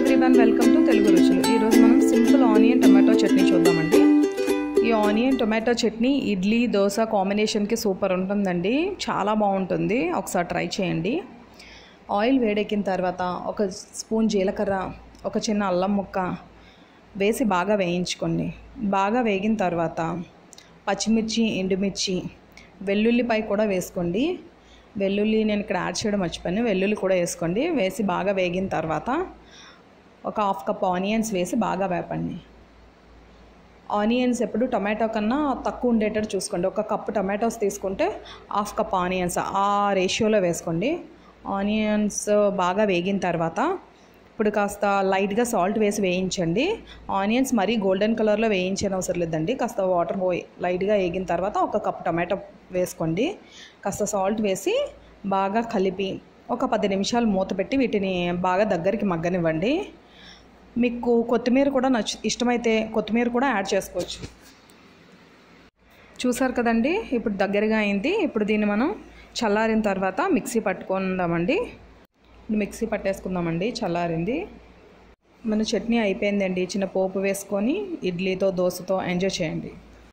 everyone welcome to Telugu రుచులు ఈరోజు మనం సింపుల్ ఆనియన్ టొమాటో చట్నీ చూద్దామండి ఈ ఆనియన్ టొమాటో చట్నీ ఇడ్లీ దోశ కాంబినేషన్కి సూపర్ ఉంటుందండి చాలా బాగుంటుంది ఒకసారి ట్రై చేయండి ఆయిల్ వేడెక్కిన తర్వాత ఒక స్పూన్ జీలకర్ర ఒక చిన్న అల్లం ముక్క వేసి బాగా వేయించుకోండి బాగా వేగిన తర్వాత పచ్చిమిర్చి ఎండుమిర్చి వెల్లుల్లిపై కూడా వేసుకోండి వెల్లుల్లి నేను ఇక్కడ యాడ్ చేయడం మర్చిపోయాను వెల్లుల్లి కూడా వేసుకోండి వేసి బాగా వేగిన తర్వాత ఒక హాఫ్ కప్ ఆనియన్స్ వేసి బాగా వేపండి ఆనియన్స్ ఎప్పుడు టొమాటో కన్నా తక్కువ ఉండేటట్టు చూసుకోండి ఒక కప్పు టొమాటోస్ తీసుకుంటే హాఫ్ కప్ ఆనియన్స్ ఆ రేషియోలో వేసుకోండి ఆనియన్స్ బాగా వేగిన తర్వాత ఇప్పుడు కాస్త లైట్గా సాల్ట్ వేసి వేయించండి ఆనియన్స్ మరీ గోల్డెన్ కలర్లో వేయించని అవసరం లేదండి కాస్త వాటర్ పోయి లైట్గా వేగిన తర్వాత ఒక కప్ టమాటో వేసుకోండి కాస్త సాల్ట్ వేసి బాగా కలిపి ఒక పది నిమిషాలు మూత పెట్టి వీటిని బాగా దగ్గరికి మగ్గనివ్వండి మీకు కొత్తిమీర కూడా నచ్చు ఇష్టమైతే కొత్తిమీర కూడా యాడ్ చేసుకోవచ్చు చూసారు కదండి ఇప్పుడు దగ్గరగా అయింది ఇప్పుడు దీన్ని మనం చల్లారిన తర్వాత మిక్సీ పట్టుకుందామండి ఇప్పుడు మిక్సీ పట్టేసుకుందామండి చల్లారింది మన చట్నీ అయిపోయిందండి చిన్న పోపు వేసుకొని ఇడ్లీతో దోశతో ఎంజాయ్ చేయండి